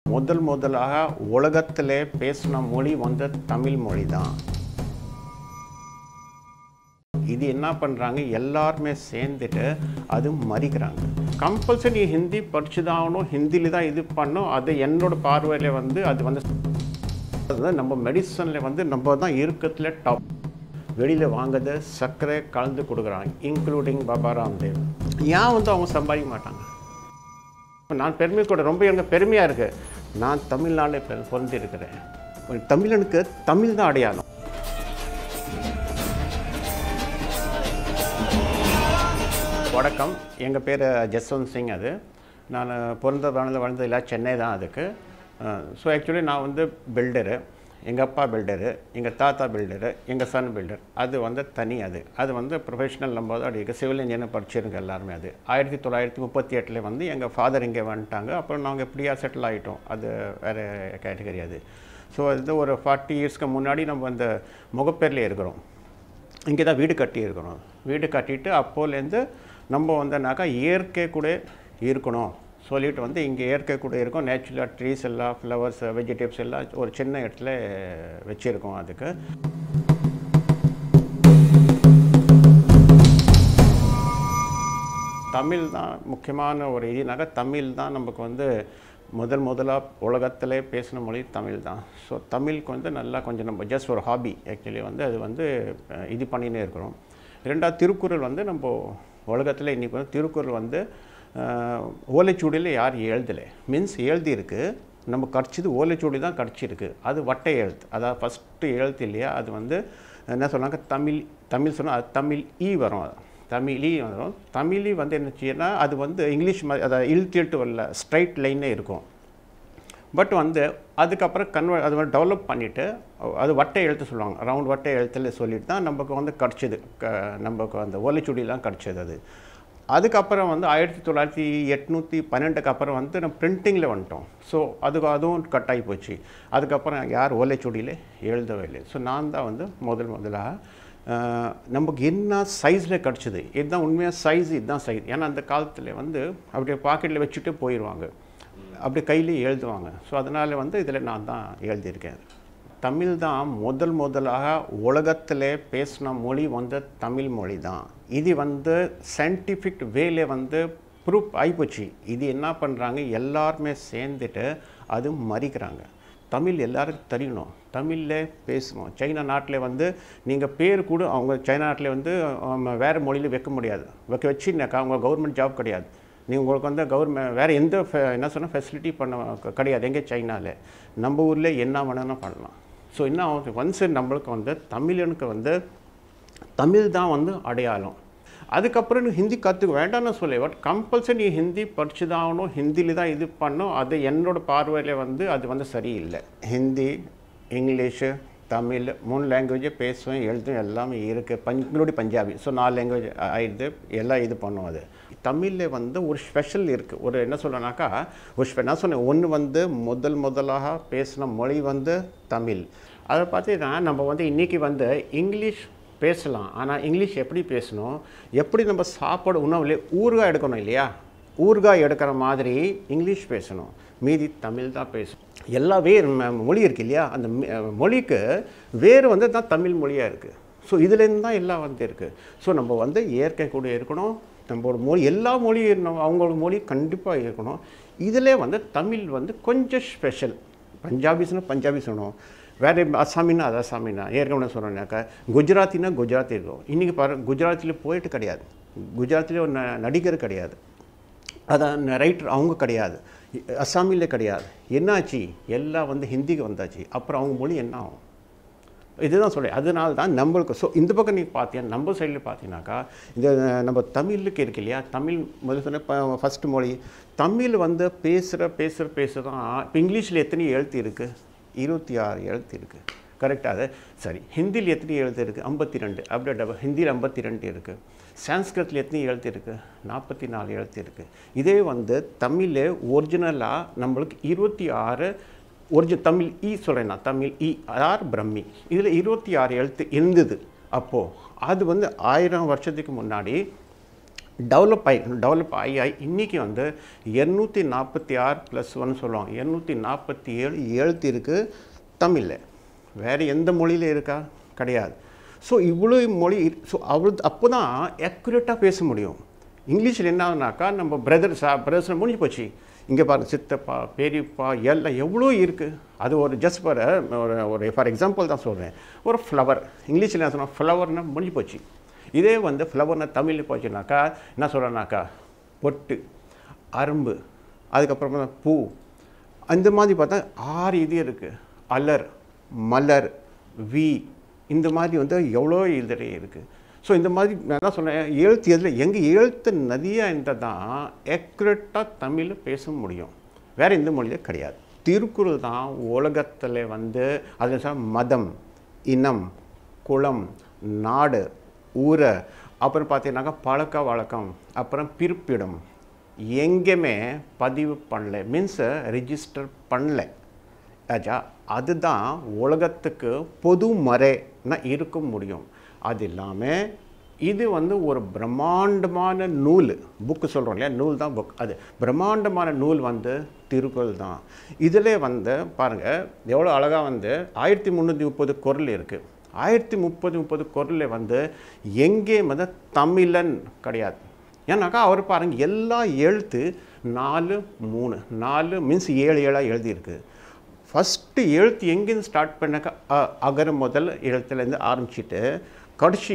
முதல் முதலாக உலகத்திலே பேசின மொழி வந்து தமிழ் மொழி தான் இது என்ன பண்ணுறாங்க எல்லாருமே சேர்ந்துட்டு அது மறிக்கிறாங்க கம்பல்சரி ஹிந்தி படிச்சு தான் ஆகணும் ஹிந்தியில் தான் இது பண்ணும் அது என்னோட பார்வையில் வந்து அது வந்து அது நம்ம மெடிசனில் வந்து நம்ம தான் இருக்கிறதுல டாப் வெளியில் வாங்குறது சர்க்கரை கலந்து கொடுக்குறாங்க இன்க்ளூடிங் பாபா ராம்தேவ் ஏன் வந்து அவங்க சம்பாதிக்க மாட்டாங்க நான் பெருமை கூட ரொம்ப எனக்கு பெருமையாக இருக்குது நான் தமிழ்நாட்டில் பிற- பிறந்திருக்கிறேன் ஒரு தமிழனுக்கு தமிழ் தான் அடையாளம் வணக்கம் எங்கள் பேர் ஜஸ்வந்த் சிங் அது நான் பிறந்த வளர்ந்து வளர்ந்தது இல்லை சென்னை தான் அதுக்கு ஸோ ஆக்சுவலி நான் வந்து பில்டரு எங்கள் அப்பா பில்டரு எங்கள் தாத்தா பில்டரு எங்கள் சன் பில்டர் அது வந்து தனி அது அது வந்து ப்ரொஃபஷனல் நம்ம தான் அப்படி இருக்குது சிவில் இன்ஜினியர் படிச்சிருங்க எல்லாருமே அது ஆயிரத்தி தொள்ளாயிரத்தி முப்பத்தி எட்டில் வந்து எங்கள் ஃபாதர் இங்கே வந்துட்டாங்க அப்புறம் நாங்கள் எப்படியா செட்டில் ஆகிட்டோம் அது வேறு கேட்டகரி அது ஸோ அது ஒரு ஃபார்ட்டி இயர்ஸ்க்கு முன்னாடி நம்ம அந்த முகப்பேரில் இருக்கிறோம் இங்கே தான் வீடு கட்டி இருக்கிறோம் வீடு கட்டிட்டு அப்போலேருந்து நம்ம வந்தனாக்கா இயற்கை கூட இருக்கணும் சொல்லிட்டு வந்து இங்கே இயற்கை கூட இருக்கும் நேச்சுரலாக ட்ரீஸ் எல்லாம் ஃப்ளவர்ஸ் வெஜிடபிள்ஸ் எல்லாம் ஒரு சின்ன இடத்துல வச்சுருக்கோம் அதுக்கு தமிழ் தான் முக்கியமான ஒரு இதுனாக்கா தமிழ் தான் நமக்கு வந்து முதல் முதலாக உலகத்திலே பேசின மொழி தமிழ் தான் ஸோ தமிழுக்கு வந்து நல்லா கொஞ்சம் நம்ம ஜஸ்ட் ஒரு ஹாபி ஆக்சுவலி வந்து அது வந்து அஹ், இது பண்ணினே இருக்கிறோம் ரெண்டாவது திருக்குறள் வந்து நம்ம உலகத்தில் இன்றைக்கி வந்து திருக்குறள் வந்து அஹ், ஓலைச்சுவடியில் யார் எழுதலை மீன்ஸ் எழுதியிருக்கு நம்ம கடிச்சது ஓலைச்சுவடி தான் கடிச்சிருக்கு அது வட்டை எழுத்து அதாவது ஃபஸ்ட்டு எழுத்து இல்லையா அது வந்து என்ன சொன்னாங்க தமிழ் தமிழ் சொன்னால் அது தமிழ் ஈ வரும் அது தமிழி வரும் தமிழி வந்து என்ன செய்யணும்னா அது வந்து இங்கிலீஷ் மாதிரி அதை இழுத்து இழுத்து வரல ஸ்ட்ரைட் லைனே இருக்கும் பட் வந்து அதுக்கப்புறம் கன்வெர்ட் அது மாதிரி டெவலப் பண்ணிவிட்டு அது வட்டை எழுத்து சொல்லுவாங்க ரவுண்ட் வட்டை எழுத்துல சொல்லிட்டு தான் நமக்கு வந்து கிடச்சிது க நமக்கு அந்த ஓலைச்சுடிலாம் கிடச்சிது அது அதுக்கப்புறம் வந்து ஆயிரத்தி தொள்ளாயிரத்தி எட்நூற்றி பன்னெண்டுக்கு அப்புறம் வந்து நம்ம பிரிண்டிங்கில் வந்துட்டோம் ஸோ அதுக்கு அதுவும் கட் ஆகி போச்சு அதுக்கப்புறம் யார் ஓலைச்சுடியில் எழுதவே இல்லை ஸோ நான் தான் வந்து முதல் முதலாக ஆஹ் நமக்கு என்ன சைஸில் கிடச்சிது இதுதான் உண்மையாக சைஸ் இதுதான் சைஸ் ஏன்னா அந்த காலத்தில் வந்து அப்படியே பாக்கெட்டில் வச்சுட்டு போயிடுவாங்க அப்படி கையிலே எழுதுவாங்க ஸோ அதனால் வந்து இதில் நான் தான் எழுதியிருக்கேன் தமிழ் தான் முதல் முதலாக உலகத்திலே பேசின மொழி வந்து தமிழ் மொழி தான் இது வந்து சயின்டிஃபிக் வேல வந்து ப்ரூஃப் ஆகிப்போச்சு இது என்ன பண்ணுறாங்க எல்லாருமே சேர்ந்துட்டு அது மறிக்கிறாங்க தமிழ் எல்லாருக்கும் தெரியணும் தமிழில் பேசணும் சைனா நாட்டில் வந்து நீங்கள் பேர் கூட அவங்க சைனா நாட்டில் வந்து ஆம, வேறு மொழியில் வைக்க முடியாது வைக்க வச்சுனாக்கா அவங்க கவர்மெண்ட் ஜாப் கிடையாது நீங்கள் உங்களுக்கு வந்து கவர்மெண்ட் வேறு எந்த ஃபெ- என்ன சொன்னால் ஃபெசிலிட்டி பண்ண க- கிடையாது எங்கே சைனாவில் நம்ம ஊரில் என்ன வேணாலும் பண்ணலாம் ஸோ என்ன ஆகும் ஒன்ஸ் நம்மளுக்கு வந்து தமிழனுக்கு வந்து தமிழ் தான் வந்து அடையாளம் அதுக்கப்புறம் நீ ஹிந்தி கற்றுக்க வேண்டாம்னு சொல்லி பட் கம்பல்சரி நீ ஹிந்தி படிச்சு தான் ஆகணும் ஹிந்தியில் தான் இது பண்ணும் அது என்னோட பார்வையில் வந்து அது வந்து சரியில்லை ஹிந்தி இங்கிலீஷு தமிழ் மூணு லாங்குவேஜை பேசுவேன் எழுதும் எல்லாமே இருக்குது பஞ்ச் இன்க்ளூடி பஞ்சாபி ஸோ நாலு லாங்குவேஜ் ஆயிடுது எல்லாம் இது பண்ணும் அது தமிழில் வந்து ஒரு ஸ்பெஷல் இருக்குது ஒரு என்ன சொல்கிறேன்னாக்கா ஒரு ஸ்பெ நான் சொன்னேன் ஒன்று வந்து முதல் முதலாக பேசின மொழி வந்து தமிழ் அதை பார்த்தீங்கன்னா நம்ம வந்து இன்றைக்கி வந்து இங்கிலீஷ் பேசலாம் ஆனால் இங்கிலீஷ் எப்படி பேசணும் எப்படி நம்ம சாப்பாடு உணவுல ஊறுகாய் எடுக்கணும் இல்லையா ஊறுகாய் எடுக்கிற மாதிரி இங்கிலீஷ் பேசணும் மீதி தமிழ் தான் பேசணும் எல்லா வேறு ம- மொழி இருக்கு இல்லையா அந்த மி- அஹ் மொழிக்கு வேறு வந்து தான் தமிழ் மொழியாக இருக்குது ஸோ இதுலேருந்து தான் எல்லாம் வந்து இருக்குது ஸோ நம்ம வந்து இயற்கை கூட இருக்கணும் நம்மளோட மொழி எல்லா மொழியும் நம்ம அவங்களோட மொழி கண்டிப்பாக இருக்கணும் இதிலே வந்து தமிழ் வந்து கொஞ்சம் ஸ்பெஷல் பஞ்சாபிஸ்னா பஞ்சாபி சொல்லணும் வேறு அசாமின்னா அது அசாமின்னா ஏற்கனவே சொன்னேன்னாக்கா குஜராத்தினா குஜராத்தி இருக்கும் இன்றைக்கி பாரு குஜராத்தில் போயிட்டு கிடையாது குஜராத்தில் ஒரு ந- நடிகர் கிடையாது அதான் ரைட்டர் அவங்க கிடையாது அசாமியில் கிடையாது என்னாச்சு எல்லாம் வந்து ஹிந்திக்கு வந்தாச்சு அப்புறம் அவங்க மொழி என்ன ஆகும் இதுதான் சொல்லி அதனால தான் நம்மளுக்கு ஸோ இந்த பக்கம் நீங்கள் பார்த்தீங்கன்னா நம்ம சைடில் பார்த்தீங்கன்னாக்கா இந்த நம்ம தமிழுக்கு இருக்கு இல்லையா தமிழ் முதல்ல சொன்ன இப்போ ஃபஸ்ட்டு மொழி தமிழ் வந்து பேசுகிற பேசுகிற பேச தான் இப்போ இங்கிலீஷில் எத்தனை எழுத்து இருக்குது இருபத்தி ஆறு எழுத்து இருக்குது கரெக்டாக அது சரி ஹிந்தியில் எத்தனை எழுத்து இருக்குது ஐம்பத்தி ரெண்டு அப்படியே டபுள் ஹிந்தியில் ஐம்பத்தி ரெண்டு இருக்குது சான்ஸ்கிருத்தில் எத்தனை எழுத்து இருக்குது நாற்பத்தி நாலு எழுத்து இருக்குது இதே வந்து தமிழ் ஒரிஜினலாக நம்மளுக்கு இருபத்தி ஆறு ஒரிஜினல் தமிழ் ஈ சொல்கிறேன் நான் தமிழ் ஈ ஆர் பிரம்மி இதில் இருபத்தி ஆறு எழுத்து இருந்தது அப்போது அது வந்து ஆயிரம் வருஷத்துக்கு முன்னாடி டெவலப் ஆகி டெவலப் ஆகி ஆகி இன்றைக்கி வந்து இரநூத்தி நாற்பத்தி ஆறு ப்ளஸ் ஒன் சொல்லுவாங்க இரநூத்தி நாற்பத்தி ஏழு எழுத்து இருக்குது தமிழில் வேறு எந்த மொழியில் இருக்கா கிடையாது ஸோ இவ்வளோ மொழி ஸோ அவரு அப்போ தான் அக்யூரேட்டாக பேச முடியும் இங்கிலீஷில் என்ன ஆகுனாக்கா நம்ம பிரதர் சா பிரதர்ஸ் முடிஞ்சு போச்சு இங்கே பாருங்க சித்தப்பா பெரியப்பா எல்லாம் எவ்வளோ இருக்குது அது ஒரு ஜஸ்ட் ஃபார் ஒரு ஒரு ஃபார் எக்ஸாம்பிள் தான் சொல்கிறேன் ஒரு ஃப்ளவர் இங்கிலீஷில் என்ன சொன்னால் ஃப்ளவர்னா முடிஞ்சு போச்சு இதே வந்து ஃப்ளவர்னா தமிழில் போச்சுனாக்கா என்ன சொல்கிறேன்னாக்கா பொட்டு அரும்பு அதுக்கப்புறமா பூ அந்த மாதிரி பார்த்தா ஆறு இது இருக்குது அலர் மலர் வி இந்த மாதிரி வந்து எவ்வளோ இதில் இருக்குது ஸோ இந்த மாதிரி நான் தான் சொன்னேன் எழுத்து எதில் எங்கள் எழுத்து நதியாக இருந்தால் தான் அக்யூரேட்டாக தமிழில் பேச முடியும் வேறு எந்த மொழியிலும் கிடையாது திருக்குறள் தான் உலகத்தில் வந்து அது சார் மதம் இனம் குலம் நாடு ஊரை அப்புறம் பார்த்தீங்கன்னாக்கா பழக்க வழக்கம் அப்புறம் பிறப்பிடம் எங்கேயுமே பதிவு பண்ணல மீன்ஸ் ரிஜிஸ்டர் பண்ணல ஆச்சா அதுதான் உலகத்துக்கு பொது மறைனா இருக்க முடியும் அது இல்லாமல் இது வந்து ஒரு பிரம்மாண்டமான நூல் புக்கு சொல்கிறோம் இல்லையா நூல் தான் புக் அது பிரம்மாண்டமான நூல் வந்து திருக்குறள் தான் இதில் வந்து பாருங்கள் எவ்வளோ அழகாக வந்து ஆயிரத்தி முந்நூற்றி முப்பது குரல் இருக்குது ஆயிரத்தி முப்பது முப்பது குரலில் வந்து எங்கே வந்து தமிழன் கிடையாது ஏன்னாக்கா அவர் பாருங்க எல்லா எழுத்து நாலு மூணு நாலு மீன்ஸ் ஏழு ஏழாக எழுதியிருக்கு ஃபஸ்ட்டு எழுத்து எங்கேருந்து ஸ்டார்ட் பண்ணாக்கா அ, அகர முதல் எழுத்துலேருந்து ஆரம்பிச்சிட்டு கடைசி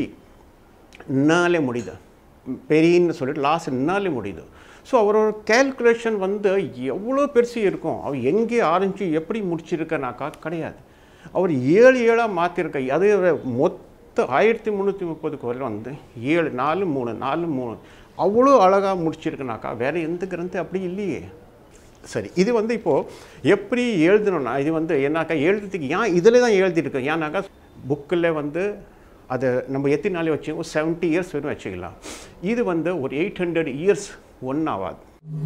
நாளே முடியுது பெரியன்னு சொல்லிட்டு லாஸ்ட் நாளே முடியுது ஸோ அவரோட கேல்குலேஷன் வந்து எவ்வளோ பெருசு இருக்கும் அவர் எங்கே ஆரம்பித்து எப்படி முடிச்சிருக்கனாக்கா கிடையாது அவர் ஏழு ஏழாக மாற்றிருக்க அது மொத்த ஆயிரத்தி முந்நூற்றி முப்பது கோயில் வந்து ஏழு நாலு மூணு நாலு மூணு அவ்வளோ அழகாக முடிச்சிருக்குனாக்கா வேறு எந்த கிரந்தம் அப்படி இல்லையே சரி இது வந்து இப்போது எப்படி எழுதணும்னா இது வந்து என்னாக்கா எழுதுறதுக்கு ஏன் இதில் தான் எழுதியிருக்கு ஏன்னாக்கா புக்கில் வந்து அதை நம்ம எத்தனை நாள் வச்சு ஒரு செவன்ட்டி இயர்ஸ் வரையும் வச்சுக்கலாம் இது வந்து ஒரு எயிட் ஹண்ட்ரட் இயர்ஸ் ஒன் ஆகாது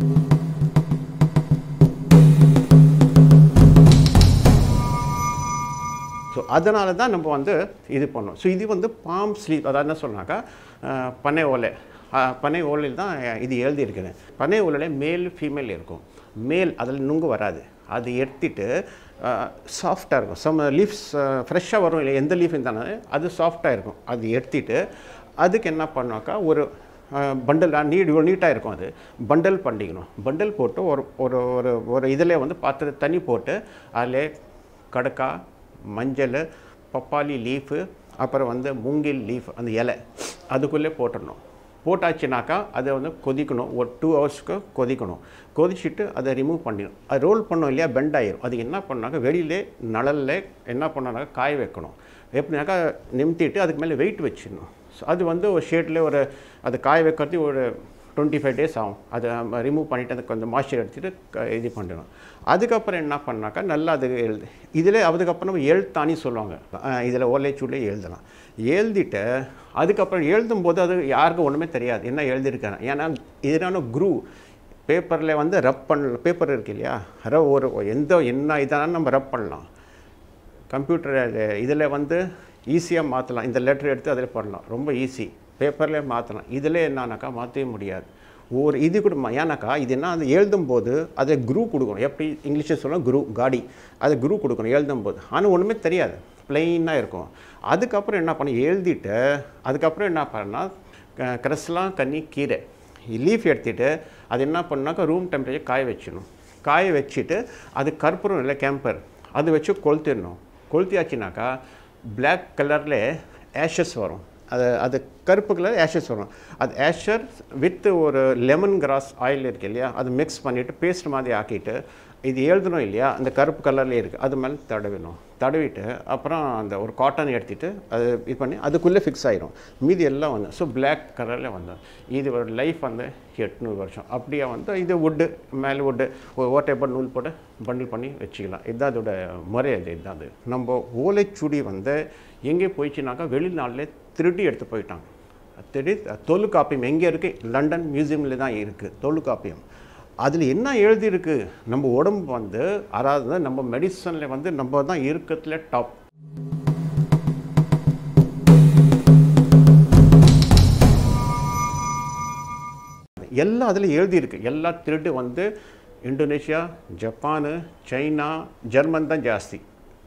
ஸோ அதனால தான் நம்ம வந்து இது பண்ணோம் ஸோ இது வந்து பாம் ஸ்லீப் அதாவது என்ன சொன்னாக்கா அஹ், பனை ஓலை அஹ், பனை ஓலையில் தான் இது எழுதியிருக்கிறேன் பனை ஓலையில் மேல் ஃபீமேல் இருக்கும் மேல் அதில் நுங்கு வராது அது எடுத்துட்டு சாஃப்டாக இருக்கும் சம் லீஃப்ஸ் ஃப்ரெஷ்ஷாக வரும் இல்லை எந்த லீஃப் இருந்தாலும் அது சாஃப்டாக இருக்கும் அது எடுத்துட்டு அதுக்கு என்ன பண்ணாக்கா ஒரு பண்டல் நீட் இவ்வளோ நீட்டாக இருக்கும் அது பண்டல் பண்ணிக்கணும் பண்டல் போட்டு ஒரு ஒரு ஒரு ஒரு இதில் வந்து பாத்திர தண்ணி போட்டு அதில் கடக்கா மஞ்சள் பப்பாளி லீஃபு அப்புறம் வந்து மூங்கில் லீஃப் அந்த இலை அதுக்குள்ளே போட்டுடணும் போட்டாச்சுனாக்கா அதை வந்து கொதிக்கணும் ஒரு டூ ஹவர்ஸ்க்கு கொதிக்கணும் கொதிச்சுட்டு அதை ரிமூவ் பண்ணிடணும் அது ரோல் பண்ணோம் இல்லையா பெண்ட் ஆயிரும் அது என்ன பண்ணாக்கா வெளியிலே நிழல்ல என்ன பண்ணாக்கா காய வைக்கணும் எப்படினாக்கா நிமித்திட்டு அதுக்கு மேலே வெயிட் வச்சிடணும் ஸோ அது வந்து ஒரு ஷேட்லேயே ஒரு அது காய வைக்கிறதுக்கு ஒரு டுவெண்ட்டி ஃபைவ் டேஸ் ஆகும் அதை ரிமூவ் பண்ணிவிட்டு அதுக்கு கொஞ்சம் மாய்ச்சர் எடுத்துகிட்டு க- இது பண்ணிடணும் அதுக்கப்புறம் என்ன பண்ணாக்கா நல்லா அது எழுது இதில் அதுக்கப்புறம் எழுத்தாணி சொல்லுவாங்க இதில் ஓலைச்சூடில் எழுதலாம் எழுதிட்டு அதுக்கப்புறம் எழுதும்போது அது யாருக்கும் ஒன்றுமே தெரியாது என்ன எழுதியிருக்காங்க ஏன்னா இதனால குரூ பேப்பரில் வந்து ரப் பண்ண பேப்பர் இருக்கு இல்லையா ர ஒரு எந்த என்ன இதானாலும் நம்ம ரப் பண்ணலாம் கம்ப்யூட்டர் இதில் வந்து ஈஸியாக மாற்றலாம் இந்த லெட்டர் எடுத்து அதில் பண்ணலாம் ரொம்ப ஈஸி பேப்பர்லேயே மாற்றலாம் இதில் என்னன்னாக்கா மாற்றவே முடியாது ஒரு இது கூட மா- ஏன்னாக்கா இது என்ன அது எழுதும்போது அதை குரூ கொடுக்கணும் எப்படி இங்கிலீஷில் சொல்லலாம் குரூ காடி அதை குரூ கொடுக்கணும் எழுதும்போது ஆனால் ஒன்றுமே தெரியாது பிளெயினாக இருக்கும் அதுக்கப்புறம் என்ன பண்ண எழுதிட்டு அதுக்கப்புறம் என்ன பண்ணால் கரஸ்லாம் கன்னி கீரை லீஃப் எடுத்துட்டு அது என்ன பண்ணாக்கா ரூம் டெம்பரேச்சர் காய வச்சிடணும் காய வச்சுட்டு அது கற்பூரம் இல்லை கேம்பர் அது வச்சு கொளுத்திடணும் கொளுத்தியாச்சுனாக்கா Black கலரில் ஆஷஸ் வரும் அது அது கருப்பு கலர் ஆஷஸ் வரும் அது ஆஷர் வித் ஒரு லெமன் கிராஸ் ஆயில் இருக்கு இல்லையா அது மிக்ஸ் பண்ணிவிட்டு பேஸ்ட் மாதிரி ஆக்கிட்டு இது எழுதணும் இல்லையா அந்த கருப்பு கலர்லேயே இருக்குது அது மேலே தடவிடணும் தடவிட்டு அப்புறம் அந்த ஒரு காட்டன் எடுத்துட்டு அது இது பண்ணி அதுக்குள்ளே ஃபிக்ஸ் ஆயிடும் மீதி எல்லாம் வந்து ஸோ Black கலரில் வந்தோம் இது ஒரு லைஃப் வந்து எட்நூறு வருஷம் அப்படியே வந்து இது வுட்டு மேலே வுட்டு ஒரு ஓட்டைப்பட் நூல் போட்டு பண்டில் பண்ணி வச்சுக்கலாம் இதுதான் அதோட முறை அது இதுதான் அது நம்ம ஓலைச்சுடி வந்து எங்கே போயிடுச்சுனாக்கா வெளிநாட்டில் திருடி எடுத்து போயிட்டாங்க திருடி தொல்காப்பியம் எங்கே இருக்குது லண்டன் மியூசியமில் தான் இருக்குது தொல்காப்பியம் அதில் என்ன எழுதியிருக்கு நம்ம உடம்பு வந்து அதாவது நம்ம மெடிசனில் வந்து நம்ம தான் இருக்கிறதுல டாப் எல்லாம் அதில் எழுதியிருக்கு எல்லா திருட்டு வந்து இந்தோனேஷியா ஜப்பானு சைனா ஜெர்மன் தான் ஜாஸ்தி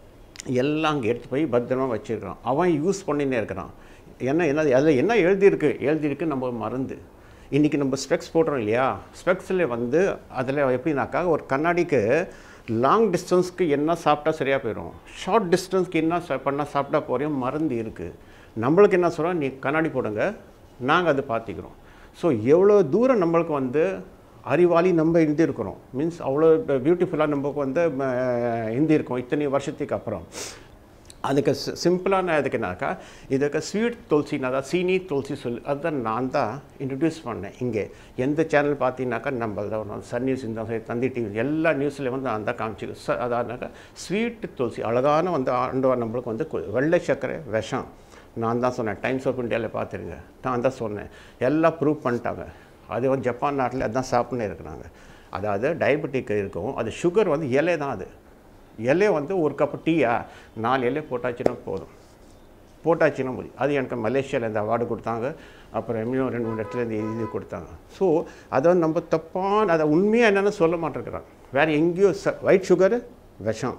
எல்லாம் அங்கே எடுத்து போய் பத்திரமா வச்சுருக்கிறான் அவன் யூஸ் பண்ணினே இருக்கிறான் என்ன என்ன அதில் என்ன எழுதியிருக்கு எழுதியிருக்கு நம்ம மருந்து இன்றைக்கி நம்ம ஸ்பெக்ஸ் போடுறோம் இல்லையா ஸ்பெக்ஸில் வந்து அதில் எப்படின்னாக்கா ஒரு கண்ணாடிக்கு லாங் டிஸ்டன்ஸ்க்கு என்ன சாப்பிட்டா சரியாக போயிடும் ஷார்ட் டிஸ்டன்ஸ்க்கு என்ன சா- பண்ணால் சாப்பிட்டா போகிறோம் மருந்து இருக்குது நம்மளுக்கு என்ன சொல்கிறோம் நீ கண்ணாடி போடுங்க நாங்கள் அது பார்த்துக்கிறோம் ஸோ எவ்வளோ தூரம் நம்மளுக்கு வந்து அறிவாளி நம்ம இருந்து இருக்கிறோம் மீன்ஸ் அவ்வளோ பியூட்டிஃபுல்லாக நமக்கு வந்து இந்தி இருக்கோம் இத்தனை வருஷத்துக்கு அப்புறம் அதுக்கு சிம்பிளான இதுக்கு என்னக்கா இதுக்கு ஸ்வீட் துளசினா தான் சீனி துளசி சொல்லி அதுதான் நான் தான் இன்ட்ரடியூஸ் பண்ணேன் இங்கே எந்த சேனல் பார்த்தீங்கன்னாக்கா நம்ம தான் வரும். சன் நியூஸ் இருந்தாலும் சரி தந்தி டிவி எல்லா நியூஸ்லேயும் வந்து நான் தான் காமிச்சு ச அதானாக்கா ஸ்வீட் துளசி அழகான வந்து ஆண்டவர் நம்மளுக்கு வந்து கு- வெள்ளை சர்க்கரை விஷம் நான் தான் சொன்னேன் டைம்ஸ் ஆஃப் இந்தியாவில் பார்த்துருங்க நான் தான் சொன்னேன் எல்லாம் ப்ரூவ் பண்ணிட்டாங்க அது வந்து ஜப்பான் நாட்டில் அதான் சாப்பிட்னே இருக்கிறாங்க அதாவது டயபெட்டிக் இருக்கும் அது சுகர் வந்து இலை தான் அது இலை வந்து ஒரு கப்பு டீயா நாலு இலை போட்டாச்சுன்னா போதும் போட்டாச்சுன்னா முடியும் அது எனக்கு மலேசியாவில் இந்த அவார்டு கொடுத்தாங்க அப்புறம் இன்னும் ரெண்டு மூணு இடத்துல இந்த இது கொடுத்தாங்க ஸோ அதை வந்து நம்ம தப்பான அதை உண்மையாக என்னென்னு சொல்ல மாட்டேங்கிறாங்க வேறு எங்கேயோ ச ஒயிட் சுகரு விஷம்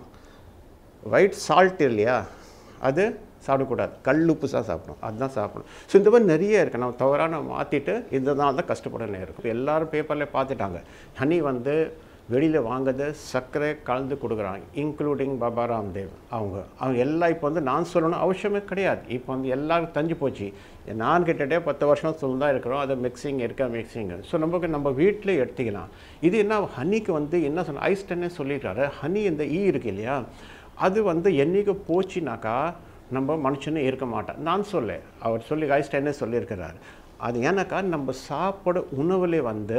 ஒயிட் சால்ட் இல்லையா அது சாப்பிடக்கூடாது கல் உப்பு தான் சாப்பிடணும் அதுதான் சாப்பிடணும் ஸோ இந்த மாதிரி நிறைய இருக்குது நம்ம தவறான மாற்றிட்டு இதனால தான் கஷ்டப்பட நேரம் இப்போ எல்லாரும் பேப்பரில் பார்த்துட்டாங்க ஹனி வந்து வெளியில் வாங்குறது சர்க்கரை கலந்து கொடுக்குறாங்க இன்க்ளூடிங் பாபா ராம்தேவ் அவங்க அவங்க எல்லாம் இப்போ வந்து நான் சொல்லணும் அவசியமே கிடையாது இப்போ வந்து எல்லாரும் தஞ்சு போச்சு நான் கிட்டத்தட்ட பத்து வருஷம் சொல்லி தான் இருக்கிறோம் அது மிக்சிங் இருக்க மிக்சிங் ஸோ நமக்கு நம்ம வீட்டில் எடுத்துக்கலாம் இது என்ன ஹனிக்கு வந்து என்ன சொன்ன ஐஸ் டென்னே சொல்லிட்டாரு ஹனி இந்த ஈ இருக்கு இல்லையா அது வந்து என்னைக்கு போச்சுனாக்கா நம்ம மனுஷனே இருக்க மாட்டான் நான் சொல்ல அவர் சொல்லி ஐஸ் டென்னே சொல்லியிருக்கிறார் அது ஏன்னாக்கா நம்ம சாப்பிட உணவுல வந்து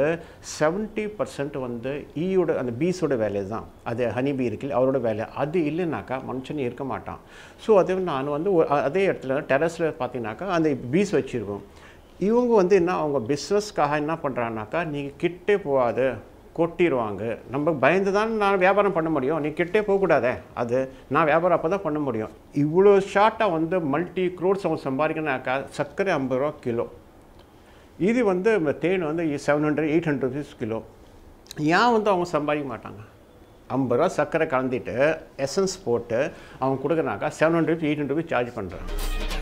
70% பர்சன்ட் வந்து ஈயோட அந்த பீஸோட வேலை தான் அது ஹனி பீ இருக்குல்ல அவரோட வேலை அது இல்லைனாக்கா மனுஷன் இருக்க மாட்டான் ஸோ அது நான் வந்து ஒரு- அ- அதே இடத்துல டெரஸில் பார்த்தீங்கன்னாக்கா அந்த பீஸ் வச்சுருக்கோம் இவங்க வந்து என்ன அவங்க பிஸ்னஸ்க்காக என்ன பண்ணுறாங்கனாக்கா நீங்கள் கிட்டே போகாது கொட்டிடுவாங்க நம்ம பயந்து தான் நான் வியாபாரம் பண்ண முடியும் நீ கிட்டே போகக்கூடாதே அது நான் வியாபாரம் அப்போ தான் பண்ண முடியும் இவ்வளோ ஷார்ட்டாக வந்து மல்டி க்ரோட்ஸ் அவங்க சம்பாதிக்கணும்னாக்கா சர்க்கரை ஐம்பது ரூபா கிலோ இது வந்து இந்த தேன் வந்து seven hundred eight hundred rupees kilo ஏன் வந்து அவங்க சம்பாதிக்க மாட்டாங்க ஐம்பது ரூபா சர்க்கரை கலந்துட்டு எசன்ஸ் போட்டு அவங்க கொடுக்குறாக்கா seven hundred eight hundred rupees charge பண்ணுறாங்க